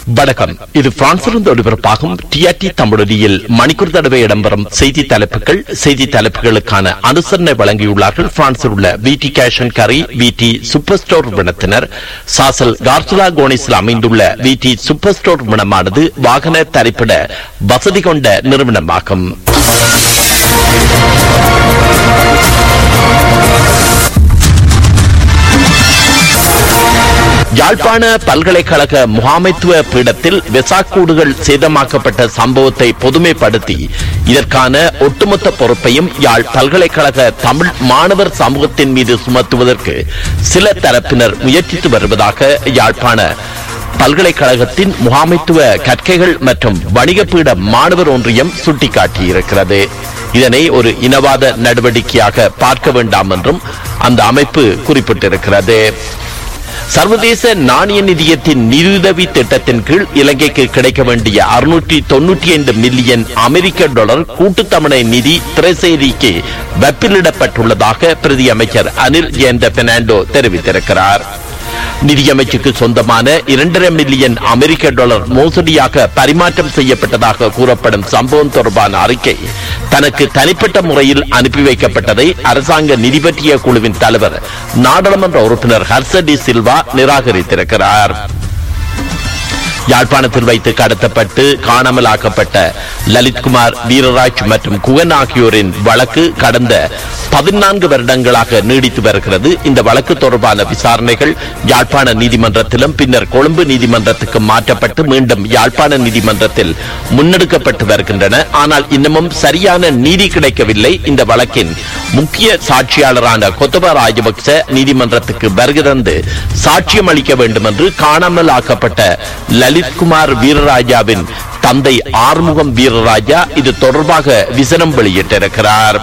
வணக்கம் இது பிரான்சிலிருந்து ஒளிபரப்பாகும் டிஆர்டி தமிழொலியில் மணிக்கூர் தடவை இடம்பெறும் செய்தி தலைப்புகள் செய்தி தலைப்புகளுக்கான அனுசரணை வழங்கியுள்ளார்கள் பிரான்சில் உள்ள விடி கேஷன் கரி விடி சூப்பர் ஸ்டோர் வினத்தினர் சாசல் கார்சுலா கோனிஸில் அமைந்துள்ள விடி சூப்பர் ஸ்டோர் வினமானது வாகன தரிப்பிட வசதி கொண்ட நிறுவனமாகும் யாழ்ப்பாண பல்கலைக்கழக முகாமைத்துவ பீடத்தில் வெசாக்கூடுகள் சேதமாக்கப்பட்ட சம்பவத்தை பொதுமைப்படுத்தி இதற்கான ஒட்டுமொத்த பொறுப்பையும் யாழ் பல்கலைக்கழக தமிழ் மாணவர் சமூகத்தின் மீது சுமத்துவதற்கு சில தரப்பினர் முயற்சித்து வருவதாக யாழ்ப்பாண பல்கலைக்கழகத்தின் முகாமைத்துவ கற்கைகள் மற்றும் வணிக பீட மாணவர் ஒன்றியம் சுட்டிக்காட்டியிருக்கிறது இதனை ஒரு இனவாத நடவடிக்கையாக பார்க்க வேண்டாம் என்றும் அந்த அமைப்பு குறிப்பிட்டிருக்கிறது சர்வதேச நாணய நிதியத்தின் நிதியுதவி திட்டத்தின் கீழ் இலங்கைக்கு கிடைக்க வேண்டிய அறுநூற்றி தொன்னூற்றி ஐந்து மில்லியன் அமெரிக்க டாலர் கூட்டுத்தமணை நிதி திரைசேரிக்கு வெப்பிலிடப்பட்டுள்ளதாக பிரதி அமைச்சர் அனில் ஜெயந்த பெர்னாண்டோ தெரிவித்திருக்கிறார் நிதியமைச்சுக்கு சொந்தமான இரண்டரை மில்லியன் அமெரிக்க டாலர் மோசடியாக பரிமாற்றம் செய்யப்பட்டதாக கூறப்படும் சம்பவம் தொடர்பான அறிக்கை தனக்கு தனிப்பட்ட முறையில் அனுப்பி வைக்கப்பட்டதை அரசாங்க நிதி பற்றிய குழுவின் தலைவர் நாடாளுமன்ற உறுப்பினர் ஹர்சடி சில்வா நிராகரித்திருக்கிறார் யாழ்ப்பாணத்தில் வைத்து கடத்தப்பட்டு காணாமலாக்கப்பட்ட லலித்குமார் வீரராஜ் மற்றும் குகன் ஆகியோரின் வழக்கு கடந்த பதினான்கு வருடங்களாக நீடித்து வருகிறது இந்த வழக்கு தொடர்பான விசாரணைகள் யாழ்ப்பாண நீதிமன்றத்திலும் பின்னர் கொழும்பு நீதிமன்றத்துக்கு மாற்றப்பட்டு மீண்டும் யாழ்ப்பாண நீதிமன்றத்தில் முன்னெடுக்கப்பட்டு வருகின்றன ஆனால் இன்னமும் சரியான நீதி கிடைக்கவில்லை இந்த வழக்கின் முக்கிய சாட்சியாளரான கொத்தபா ராஜபக்ச நீதிமன்றத்துக்கு வருகை தந்து சாட்சியம் அளிக்க வேண்டும் என்று காணாமல் ஆக்கப்பட்ட லலித்குமார் வீரராஜாவின் தந்தை ஆறுமுகம் வீரராஜா இது தொடர்பாக விசனம் வெளியிட்டிருக்கிறார்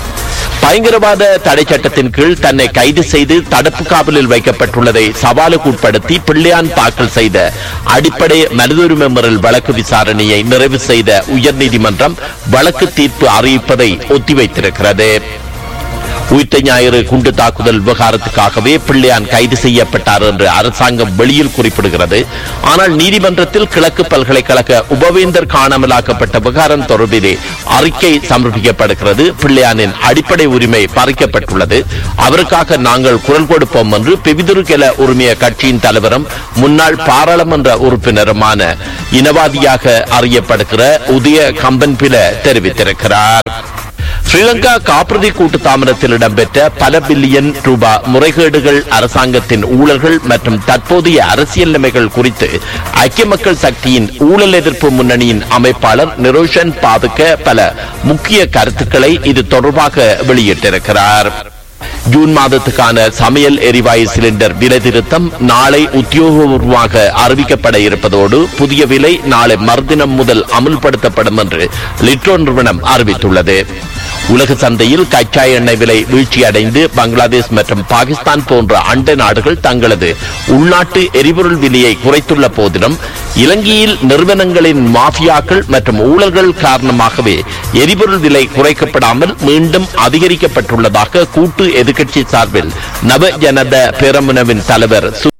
பயங்கரவாத தடை சட்டத்தின் கீழ் தன்னை கைது செய்து தடுப்பு காவலில் வைக்கப்பட்டுள்ளதை சவாலுக்கு உட்படுத்தி பிள்ளையான் தாக்கல் செய்த அடிப்படை மனிதுரிமை மீறல் வழக்கு விசாரணையை நிறைவு செய்த உயர்நீதிமன்றம் வழக்கு தீர்ப்பு அறிவிப்பதை ஒத்திவைத்திருக்கிறது உயிர்த்த ஞாயிறு குண்டு தாக்குதல் விவகாரத்துக்காகவே பிள்ளையான் கைது செய்யப்பட்டார் என்று அரசாங்கம் வெளியில் குறிப்பிடுகிறது ஆனால் நீதிமன்றத்தில் கிழக்கு பல்கலைக்கழக உபவேந்தர் காணாமலாக்கப்பட்ட விவகாரம் தொடர்பிலே அறிக்கை சமர்ப்பிக்கப்படுகிறது பிள்ளையானின் அடிப்படை உரிமை பறிக்கப்பட்டுள்ளது அவருக்காக நாங்கள் குரல் கொடுப்போம் என்று பிவிதுருகெல உரிமைய கட்சியின் தலைவரும் முன்னாள் பாராளுமன்ற உறுப்பினருமான இனவாதியாக அறியப்படுகிற உதய கம்பன்பில தெரிவித்திருக்கிறார் ஸ்ரீலங்கா காப்புறுதி கூட்டு தாமதத்தில் இடம்பெற்ற பல பில்லியன் ரூபாய் முறைகேடுகள் அரசாங்கத்தின் ஊழல்கள் மற்றும் தற்போதைய அரசியல் நிலைமைகள் குறித்து ஐக்கிய மக்கள் சக்தியின் ஊழல் எதிர்ப்பு முன்னணியின் அமைப்பாளர் நிரோஷன் பாதுக்க பல முக்கிய கருத்துக்களை இது தொடர்பாக வெளியிட்டிருக்கிறார் ஜூன் மாதத்துக்கான சமையல் எரிவாயு சிலிண்டர் விலை திருத்தம் நாளை உத்தியோகபூர்வமாக அறிவிக்கப்பட இருப்பதோடு புதிய விலை நாளை மறுதினம் முதல் அமுல்படுத்தப்படும் என்று லிட்ரோ நிறுவனம் அறிவித்துள்ளது உலக சந்தையில் கச்சா எண்ணெய் விலை வீழ்ச்சியடைந்து பங்களாதேஷ் மற்றும் பாகிஸ்தான் போன்ற அண்டை நாடுகள் தங்களது உள்நாட்டு எரிபொருள் விலையை குறைத்துள்ள போதிலும் இலங்கையில் நிறுவனங்களின் மாஃபியாக்கள் மற்றும் ஊழல்கள் காரணமாகவே எரிபொருள் விலை குறைக்கப்படாமல் மீண்டும் அதிகரிக்கப்பட்டுள்ளதாக கூட்டு எதிர்க்கட்சி சார்பில் நவ ஜனத பேரமுனவின் தலைவர் சு